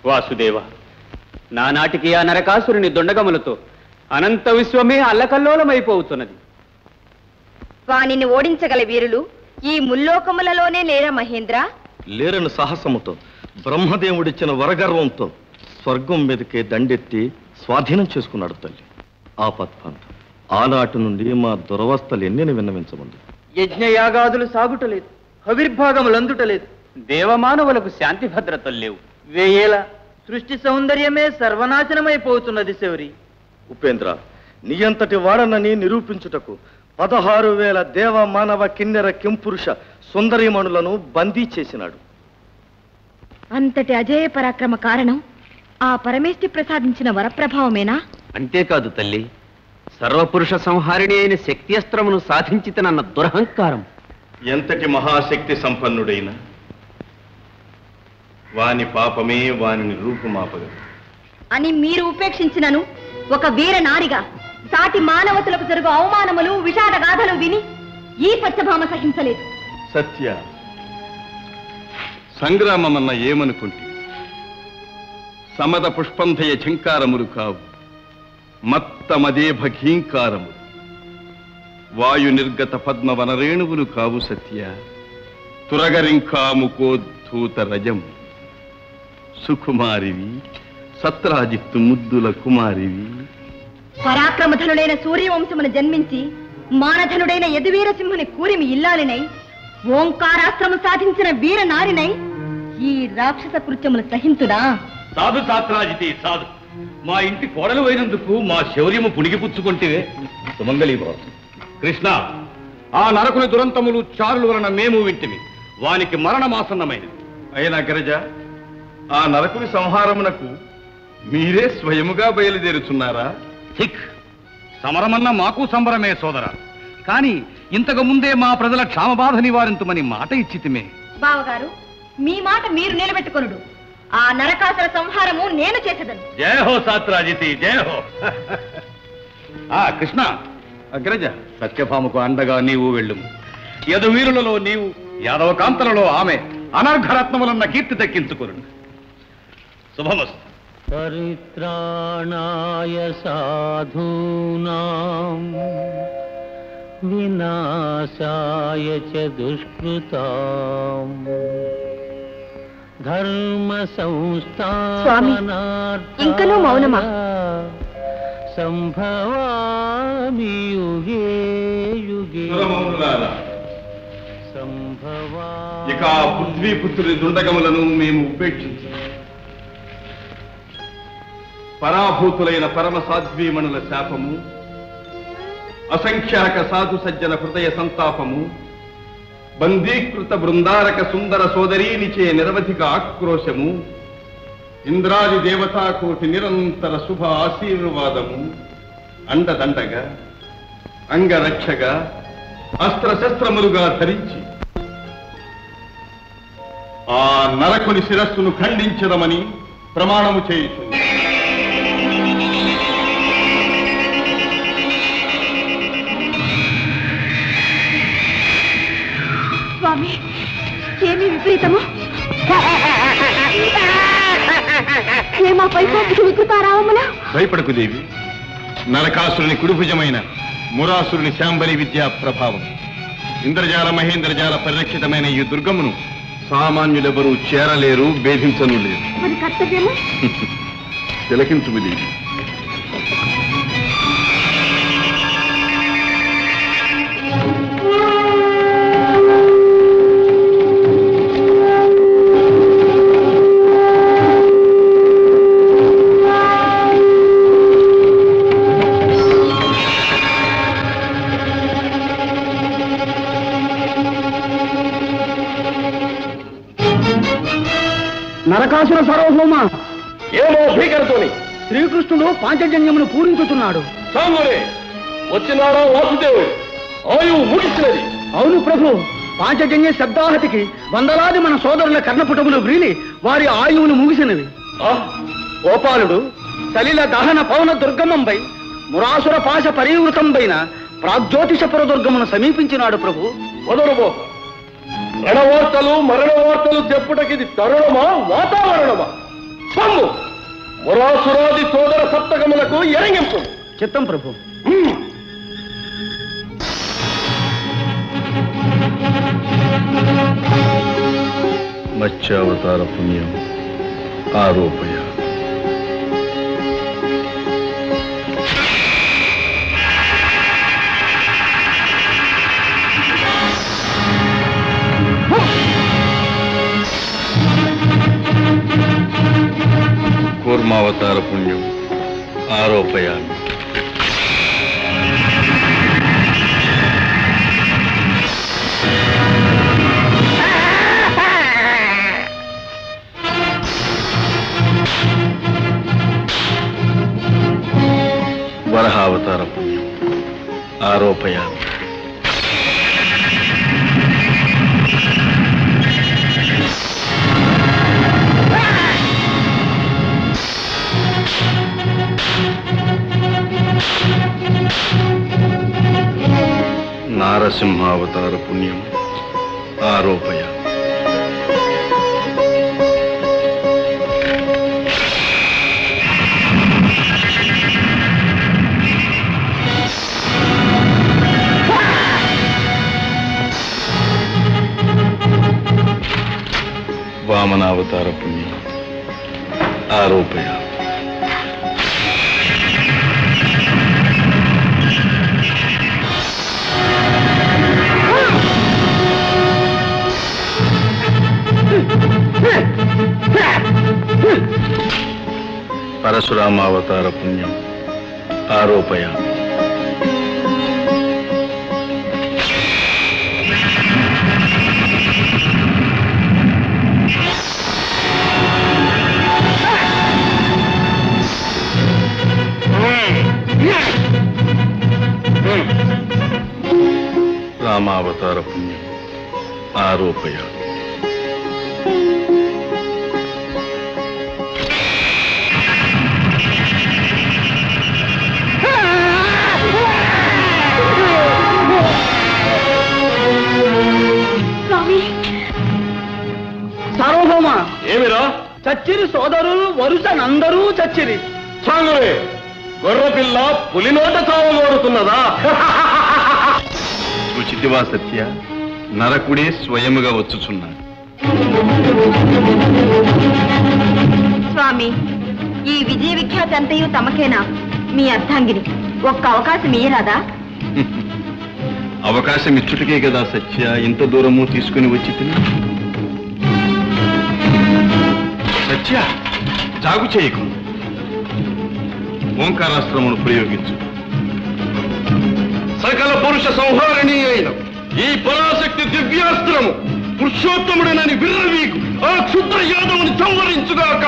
వాసుదేవ నానాటికి ఆ నరకాసురుని దొండగములతో అనంత విశ్వమే అల్లకల్లోలమైపోతున్నది వానిని ఓడించగల వీరులు ఈ ముల్లోకములలోనే లేరా మహేంద్ర లేరని సాహసముతో బ్రహ్మదేవుడిచ్చిన వరగర్వంతో స్వర్గం మీదకే దండెత్తి స్వాధీనం చేసుకున్నాడు తల్లి ఆపత్పంత ఆనాటి నుండి మా దురవస్థలు ఎన్ని విన్నవించమంది యజ్ఞయాగాదులు సాగుటలేదు హవిర్భాగములు అందుటలేదు దేవమానవులకు శాంతి భద్రతలు లేవు వేయేల సృష్టి సౌందర్యమే సర్వనాశనమైపోతున్నది శౌరి ఉపేంద్ర నీ అంతటి వాడనని నిరూపించుటకు పదహారు వేల దేవ మానవ కిన్నెర కింపురుష సుందరీమణులను బందీ చేసినాడు అంతటి అజేయ పరాక్రమ కారణం ఆ పరమేష్టి ప్రసాదించిన వరప్రభావమేనా అంతేకాదు తల్లి సర్వపురుష సంహారిణి అయిన శక్తి అస్త్రమును సాధించితనన్న దురహంకారం ఎంతటి మహాశక్తి సంపన్నుడైన వాని పాపమే వానిని రూపుమాపగలదు అని మీరు ఉపేక్షించినను ఒక వీర నారిగా సాటి మానవతులకు జరుగు అవమానములు విషాద గాథలు విని ఈ పచ్చభామ సహించలేదు సత్య సంగ్రామమన్న ఏమనుకుంటే సమద పుష్పంధయ ఝంకారములు కావు మత్తమదే భగీంకారము వాయు నిర్గత పద్మ వనరేణువులు కావు సత్య తురగరింకాముకోద్ధూత రజం సుకుమారివి సత్రాజిత్తు ముద్దుల కుమారివి పరాక్రమధనుడైన సూర్యవంశమును జన్మించి మానధనుడైన యదువీర సింహుని కూరిమి ఇల్లాలినై ఓంకారాస్త్రము సాధించిన వీర నారినై ఈ రాక్షస కృత్యములు సహించుడా సాధు సాత్రాజితి సాధు మా ఇంటి కోడలు అయినందుకు మా శౌర్యము పుణిగిపుచ్చుకుంటే సుమంగళీ భవ కృష్ణ ఆ నరకుని దురంతములు చారుల వలన మేము వింటిమి వానికి మరణమాసన్నమైనది అయినా గరజ ఆ నరకుని సంహారమునకు మీరే స్వయముగా బయలుదేరుచున్నారా థిక్ సమరమన్న మాకు సంబరమే సోదర కానీ ఇంతకు ముందే మా ప్రజల క్షామబాధ నివారించమని మాట ఇచ్చితిమే బావగారు మీ మాట మీరు నిలబెట్టుకొనుడు ఆ నరకాసుర సంహారము నేను చేసేదను జయ హో సాత్రాజితి జయ హో ఆ కృష్ణ అగ్రజ సత్యభామకు అండగా నీవు వెళ్ళుము యదువీరులలో నీవు యాదవ కాంతలలో ఆమె అనర్ఘరత్నములన్న కీర్తి దక్కించుకురు శుభమస్తు परित्राणाय साधूनां विनाशाय च दुष्कृताम् స్వామి, ఇంకనూ మౌనమా? సంభవామి యుగే యుగే సురమౌనులారా, సంభవా ఇక ఆ పృథ్వీపుత్రుని దుండగములను మేము ఉపేక్షించి పరాభూతులైన పరమ సాధ్వీమణుల శాపము అసంఖ్యాక సాధు సజ్జన హృదయ సంతాపము బందీకృత బృందారక సుందర సోదరీనిచే నిరవధిక ఆక్రోశము ఇంద్రాది దేవతాకోటి నిరంతర శుభ ఆశీర్వాదము అండదండగా అంగరక్షగా అస్త్రశస్త్రములుగా ధరించి ఆ నరకుని శిరస్సును ఖండించదమని ప్రమాణము చేయుచుంది స్వామి ఏమి విపరీతము ఏమా పైకోపికి వికృతారావముల భయపడకు దేవి నరకాసురుని కుడిభుజమైన మురాసురుని శాంబరి విద్యా ప్రభావం ఇంద్రజాల మహేంద్రజాల పరిరక్షితమైన ఈ దుర్గమును సామాన్యులెవరూ చేరలేరు భేదించను లేరు మరి కర్తవ్యము తిలకించుము దేవి నరకాసుర సార్వభౌమ ఏమో భీకరతోని శ్రీకృష్ణుడు పాంచజన్యమును పూరించుతున్నాడు సాంగులే వచ్చినాడా వాసుదేవుడు ఆయువు ముగిసినది అవును ప్రభు పాంచజన్య శబ్దాహతికి వందలాది మన సోదరుల కర్ణపుటములు వ్రీలి వారి ఆయువును ముగిసినవి గోపాలుడు సలిల దహన పవన దుర్గమంపై మురాసుర పాశ పరివృతంపైన ప్రాగ్జ్యోతిషపుర దుర్గమును సమీపించినాడు ప్రభు మొదలుబో రణవార్తలు మరణ వార్తలు చెప్పుటకిది తరుణమా వాతావరణమా పొమ్ము మురాసురాది సోదర సప్తకములకు ఎరంగింపు చిత్తం ప్రభు మత్స్యావతార పుణ్యం ఆరోపయ కూర్మావతార పుణ్యం ఆరోపయామి వరహావతార పుణ్యం ఆరోపయామి నారసింహావతార పుణ్యం ఆరోపయ వామనావతార పుణ్యం ఆరోపయ పరశురామావతార పుణ్యం ఆరోపయ రామావతార పుణ్యం ఆరోపయ స్వామి సార్వభౌమ ఏమిరా చచ్చిరి సోదరులు వరుసనందరూ చచ్చిరి సాంగులే గొర్రెపిల్ల పులినోట చావమోడుతున్నదా చూచితివా సత్య నరకుడే స్వయముగా వచ్చుచున్నాడు స్వామి ఈ విజయ విఖ్యాతి అంతయు తమకేనా మీ అర్థాంగిని ఒక్క అవకాశం ఇయ్యరాదా అవకాశం ఇచ్చుటకే కదా సత్య ఇంత దూరము తీసుకుని వచ్చి తిని సత్య జాగు చేయకు ఓంకారాశ్రమును ప్రయోగించు సకల పురుష సంహారిణి అయిన ఈ పరాశక్తి దివ్యాస్త్రము పురుషోత్తముడనని విర్రవీకు ఆ క్షుద్ర యాదవుని సంవరించుగాక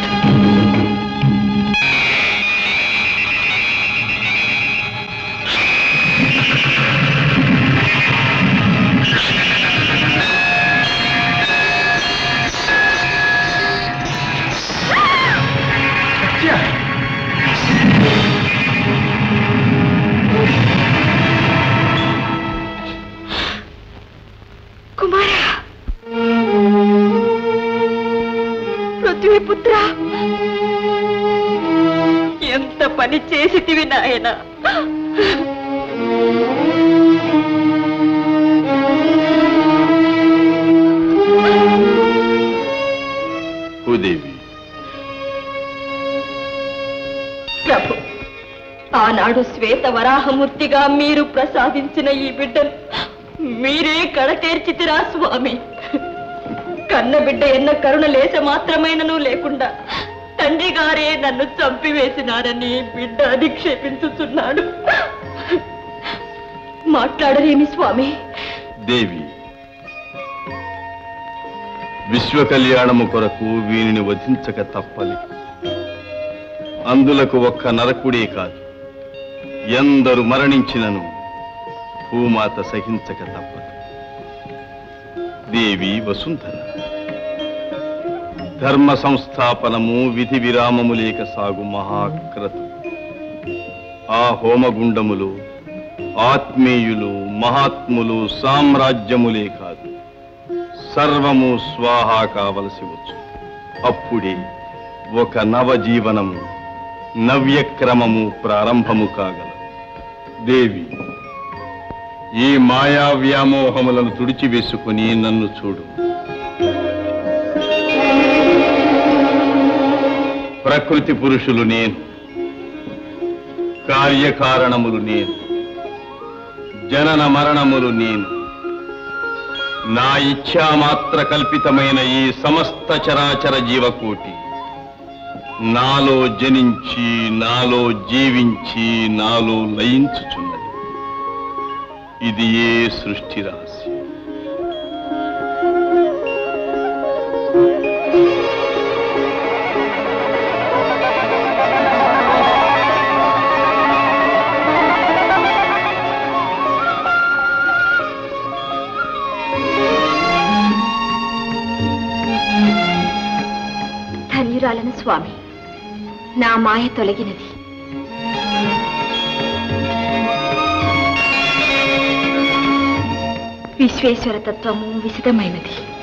కుమార పృథ్వీపుత్ర ఎంత పని చేసితివి నాయన భూదేవి ప్రభు ఆనాడు శ్వేత వరాహమూర్తిగా మీరు ప్రసాదించిన ఈ బిడ్డను మీరే కడతేర్చితిరా స్వామి కన్న బిడ్డ ఎన్న కరుణ లేస మాత్రమైనను లేకుండా తండ్రి గారే నన్ను చంపివేసినారని బిడ్డ అధిక్షేపించుతున్నాడు మాట్లాడరేమి స్వామి దేవి విశ్వ కళ్యాణము కొరకు వీనిని వధించక తప్పలి అందులకు ఒక్క నరకుడే కాదు ఎందరు మరణించినను భూమాత సహించక తప్పదు దేవి వసుంధర ధర్మ సంస్థాపనము విధి విరామము లేక సాగు మహాక్రతు ఆ హోమగుండములు ఆత్మీయులు మహాత్ములు సామ్రాజ్యములే కాదు సర్వము స్వాహా కావలసి వచ్చు అప్పుడే ఒక నవజీవనము నవ్యక్రమము ప్రారంభము కాగల దేవి ఈ మాయా వ్యామోహములను తుడిచివేసుకుని నన్ను చూడు ప్రకృతి పురుషులు నేను కార్యకారణములు నేను జనన మరణములు నేను నా ఇచ్ఛామాత్ర కల్పితమైన ఈ సమస్త చరాచర జీవకోటి నాలో జనించి నాలో జీవించి నాలో లయించుచున్నది ఇది ఏ సృష్టి రహస్యం ధన్యురాలను స్వామి నా మాయ తొలగినది విశ్వేశ్వర తత్వము విశదమైనది